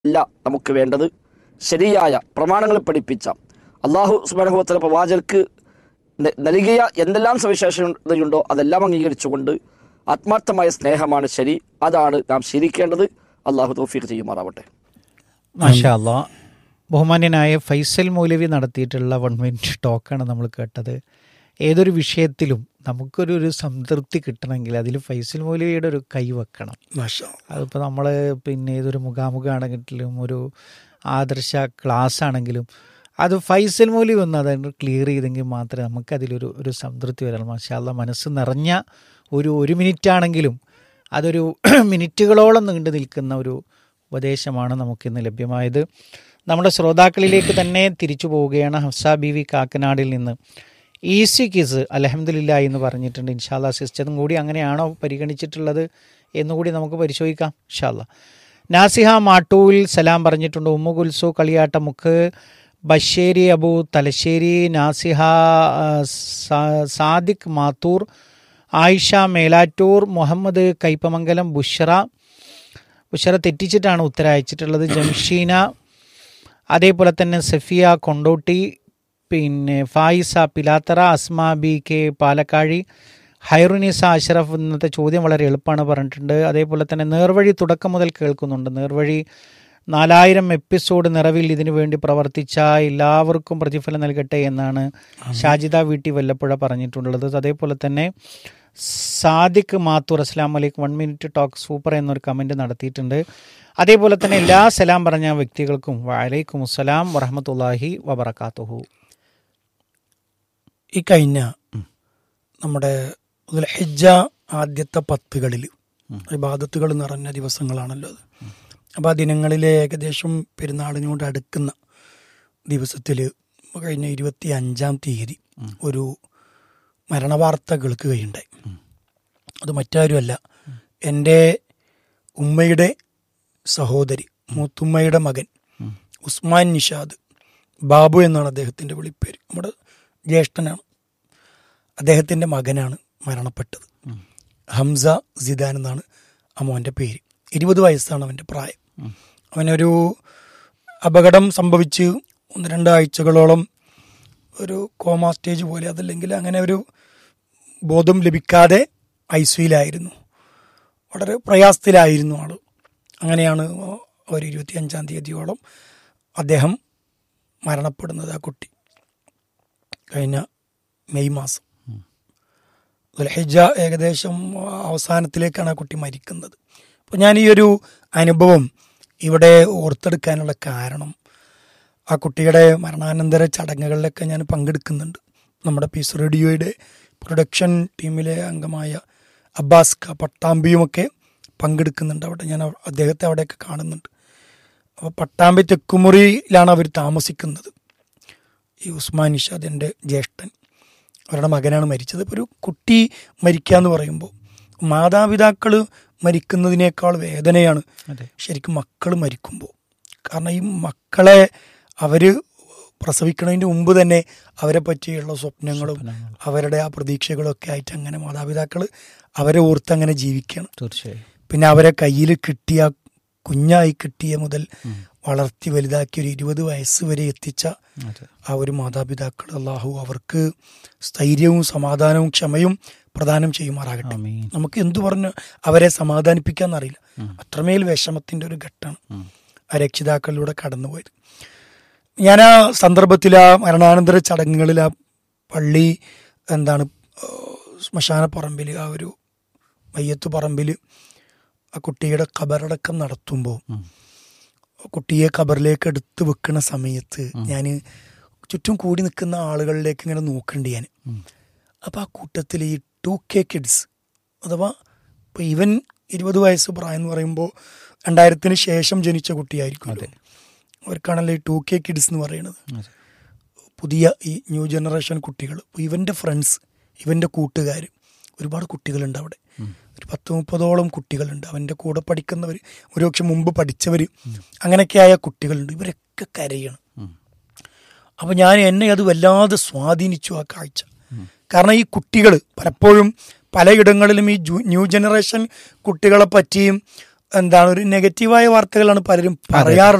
അല്ല നമുക്ക് വേണ്ടത് ശരിയായ പ്രമാണങ്ങൾ പഠിപ്പിച്ച അള്ളാഹു സുബാനുഭവത്തിലെ പ്രവാചകർക്ക് ന- നൽകിയ എന്തെല്ലാം സവിശേഷതയുണ്ടോ അതെല്ലാം അംഗീകരിച്ചുകൊണ്ട് ആത്മാർത്ഥമായ സ്നേഹമാണ് ശരി അതാണ് നാം ശീലിക്കേണ്ടത് അള്ളാഹു തൗഫീഖ് ചെയ്യുമാറാവട്ടെ മാഷാ അല്ലാ ബഹുമാന്യനായ ഫൈസൽ മൗലവി നടത്തിയിട്ടുള്ള വൺ മിനിറ്റ് ടോക്കാണ് നമ്മൾ കേട്ടത് ഏതൊരു വിഷയത്തിലും നമുക്കൊരു ഒരു സംതൃപ്തി കിട്ടണമെങ്കിൽ അതിൽ ഫൈസൽ മൗലവിയുടെ ഒരു കൈ വെക്കണം മാഷാ അതിപ്പോൾ നമ്മൾ പിന്നെ ഏതൊരു മുഖാമുഖമാണെങ്കിലും ഒരു ആദർശ ക്ലാസ് ആണെങ്കിലും അത് ഫൈസൽ മൗലി ഒന്ന് അത് ക്ലിയർ ചെയ്തെങ്കിൽ മാത്രമേ നമുക്കതിലൊരു ഒരു സംതൃപ്തി വരാൻ മാഷാല്ല മനസ്സ് നിറഞ്ഞ ഒരു ഒരു മിനിറ്റ് ആണെങ്കിലും അതൊരു മിനിറ്റുകളോളം നീണ്ടു നിൽക്കുന്ന ഒരു ഉപദേശമാണ് നമുക്കിന്ന് ലഭ്യമായത് നമ്മുടെ ശ്രോതാക്കളിലേക്ക് തന്നെ തിരിച്ചു പോവുകയാണ് ഹഫ്സ ബി വി കാക്കനാടിൽ നിന്ന് ഈസി കിസ് അലഹമില്ല എന്ന് പറഞ്ഞിട്ടുണ്ട് ഇൻഷാല്ല സിസ്റ്ററും കൂടി അങ്ങനെയാണോ പരിഗണിച്ചിട്ടുള്ളത് എന്നുകൂടി നമുക്ക് പരിശോധിക്കാം ഇൻഷാല്ല നാസിഹ മാട്ടൂൽ സലാം പറഞ്ഞിട്ടുണ്ട് ഉമ്മു കുൽസു കളിയാട്ട മുക്ക് ബഷേരി അബു തലശ്ശേരി നാസിഹ ആ, സാ- സാദിഖ് മാത്തൂർ ആയിഷ മേലാറ്റൂർ മുഹമ്മദ് കൈപ്പമംഗലം ബുഷറ ബുഷറ തെറ്റിച്ചിട്ടാണ് ഉത്തരം അയച്ചിട്ടുള്ളത് ജംഷീന അതേപോലെ തന്നെ സഫിയ കൊണ്ടോട്ടി പിന്നെ ഫായിസ പിലാത്തറ അസ്മ ബി കെ പാലക്കാഴി ഹൈറുനിസ അഷ്റഫ് ഇന്നത്തെ ചോദ്യം വളരെ എളുപ്പമാണ് പറഞ്ഞിട്ടുണ്ട് അതേപോലെ തന്നെ നേർവഴി തുടക്കം മുതൽ കേൾക്കുന്നുണ്ട് നേർവഴി നാലായിരം എപ്പിസോഡ് നിറവിൽ ഇതിനു വേണ്ടി പ്രവർത്തിച്ച എല്ലാവർക്കും പ്രതിഫലം നൽകട്ടെ എന്നാണ് ഷാജിദ വീട്ടി വല്ലപ്പുഴ പറഞ്ഞിട്ടുള്ളത് അതേപോലെ തന്നെ സാദിഖ് മാത്തൂർ അസ്ലാം വലൈക്കും വൺ മിനിറ്റ് ടോക്ക് സൂപ്പർ എന്നൊരു കമൻറ്റ് നടത്തിയിട്ടുണ്ട് അതേപോലെ തന്നെ എല്ലാ സലാം പറഞ്ഞ വ്യക്തികൾക്കും വലൈക്കും അസ്സലാം വറഹമത്തല്ലാഹി വബർക്കാത്തുഹു ഈ കഴിഞ്ഞ നമ്മുടെ ഹെജ്ജ ആദ്യത്തെ പത്തുകളിൽ ഇബാദത്തുകൾ നിറഞ്ഞ ദിവസങ്ങളാണല്ലോ അത് അപ്പോൾ ആ ദിനങ്ങളിലെ ഏകദേശം പെരുന്നാളിനോട് അടുക്കുന്ന ദിവസത്തിൽ കഴിഞ്ഞ ഇരുപത്തി അഞ്ചാം തീയതി ഒരു മരണവാർത്ത കേൾക്കുകയുണ്ടായി അത് മറ്റാരുമല്ല എൻ്റെ ഉമ്മയുടെ സഹോദരി മൂത്തുമ്മയുടെ മകൻ ഉസ്മാൻ നിഷാദ് ബാബു എന്നാണ് അദ്ദേഹത്തിൻ്റെ വിളിപ്പേര് നമ്മുടെ ജ്യേഷ്ഠനാണ് അദ്ദേഹത്തിൻ്റെ മകനാണ് മരണപ്പെട്ടത് ഹംസ സിദാൻ എന്നാണ് ആ മോൻ്റെ പേര് ഇരുപത് വയസ്സാണ് അവൻ്റെ പ്രായം അവനൊരു അപകടം സംഭവിച്ച് ഒന്ന് രണ്ടാഴ്ചകളോളം ഒരു കോമ സ്റ്റേജ് പോലെ അതല്ലെങ്കിൽ അങ്ങനെ ഒരു ബോധം ലഭിക്കാതെ ഐ സിയിലായിരുന്നു വളരെ പ്രയാസത്തിലായിരുന്നു ആള് അങ്ങനെയാണ് ഒരു ഇരുപത്തി അഞ്ചാം തീയതിയോളം അദ്ദേഹം മരണപ്പെടുന്നത് ആ കുട്ടി കഴിഞ്ഞ മെയ് മാസം ദുൽഹിജ ഏകദേശം അവസാനത്തിലേക്കാണ് ആ കുട്ടി മരിക്കുന്നത് അപ്പോൾ ഞാൻ ഈ ഒരു അനുഭവം ഇവിടെ ഓർത്തെടുക്കാനുള്ള കാരണം ആ കുട്ടിയുടെ മരണാനന്തര ചടങ്ങുകളിലൊക്കെ ഞാൻ പങ്കെടുക്കുന്നുണ്ട് നമ്മുടെ പീസ് റേഡിയോയുടെ പ്രൊഡക്ഷൻ ടീമിലെ അംഗമായ അബ്ബാസ് ഖ പട്ടാമ്പിയുമൊക്കെ പങ്കെടുക്കുന്നുണ്ട് അവിടെ ഞാൻ അവ- അദ്ദേഹത്തെ അവിടെയൊക്കെ കാണുന്നുണ്ട് അപ്പോൾ പട്ടാമ്പി തെക്കുമുറിയിലാണ് അവർ താമസിക്കുന്നത് ഈ ഉസ്മാൻ നിഷാദ് എൻ്റെ ജ്യേഷ്ഠൻ അവരുടെ മകനാണ് മരിച്ചത് ഇപ്പോൾ ഒരു കുട്ടി മരിക്കുക എന്ന് പറയുമ്പോൾ മാതാപിതാക്കൾ മരിക്കുന്നതിനേക്കാൾ വേദനയാണ് അതെ ശരിക്കും മക്കൾ മരിക്കുമ്പോൾ കാരണം ഈ മക്കളെ അവർ പ്രസവിക്കുന്നതിന് മുമ്പ് തന്നെ അവരെ പറ്റിയുള്ള സ്വപ്നങ്ങളും സ്വപ്നങ്ങൾ. അവരുടെ ആ പ്രതീക്ഷകളൊക്കെ ആയിട്ട് അങ്ങനെ മാതാപിതാക്കൾ അവരെ ഓർത്ത് അങ്ങനെ ജീവിക്കണം തീർച്ചയായും പിന്നെ അവരെ കയ്യിൽ കിട്ടിയ കുഞ്ഞായി കിട്ടിയ മുതൽ വളർത്തി വലുതാക്കി ഒരു ഇരുപത് വയസ്സ് വരെ എത്തിച്ച അതെ ആ ഒരു മാതാപിതാക്കൾ അള്ളാഹു അവർക്ക് സ്ഥൈര്യവും സമാധാനവും ക്ഷമയും പ്രദാനം ചെയ്യുമാറാകട്ടെ ആമീൻ നമുക്ക് എന്തു പറഞ്ഞ് അവരെ സമാധാനിപ്പിക്കാന്നറിയില്ല അത്രമേൽ വിഷമത്തിന്റെ ഒരു ഘട്ടമാണ് ആ രക്ഷിതാക്കളിലൂടെ കടന്നുപോയത് ഞാൻ ആ സന്ദർഭത്തിൽ ആ മരണാനന്തര ചടങ്ങുകളിൽ ആ പള്ളി എന്താണ് ആ, ശ്മശാന പറമ്പിൽ ആ ഒരു മയ്യത്ത് പറമ്പിൽ ആ കുട്ടിയുടെ ഖബറടക്കം നടത്തുമ്പോൾ കുട്ടിയെ ഖബറിലേക്ക് എടുത്ത് വെക്കുന്ന സമയത്ത് ഞാൻ ചുറ്റും കൂടി നിൽക്കുന്ന ആളുകളിലേക്ക് ഇങ്ങനെ നോക്കുന്നുണ്ട് ഞാൻ അപ്പോൾ ആ കൂട്ടത്തിൽ ഈ ടു കെ കിഡ്സ് അഥവാ ഇപ്പോൾ ഇവൻ ഇരുപത് വയസ്സ് പ്രായം എന്ന് പറയുമ്പോൾ രണ്ടായിരത്തിന് ശേഷം ജനിച്ച കുട്ടിയായിരിക്കും അവർക്കാണല്ലോ ഈ ടു കെ കിഡ്സ് എന്ന് പറയുന്നത് അതെ പുതിയ ഈ ന്യൂ ജനറേഷൻ കുട്ടികൾ ഇപ്പോൾ ഇവൻ്റെ ഫ്രണ്ട്സ് ഇവൻ്റെ കൂട്ടുകാർ ഒരുപാട് കുട്ടികളുണ്ട് അവിടെ ഒരു പത്ത് മുപ്പതോളം കുട്ടികളുണ്ട് അവൻ്റെ കൂടെ പഠിക്കുന്നവർ ഒരുപക്ഷെ മുമ്പ് പഠിച്ചവർ അങ്ങനെയൊക്കെയായ കുട്ടികളുണ്ട് ഇവരൊക്കെ കരയണം അപ്പോൾ ഞാൻ എന്നെ അത് വല്ലാതെ സ്വാധീനിച്ചു ആ കാഴ്ച കാരണം ഈ കുട്ടികൾ പലപ്പോഴും പലയിടങ്ങളിലും ഈ ജു- ന്യൂ ജനറേഷൻ കുട്ടികളെ പറ്റിയും എന്താണ് ഒരു നെഗറ്റീവായ വാർത്തകളാണ് പലരും പറയാറുള്ളത്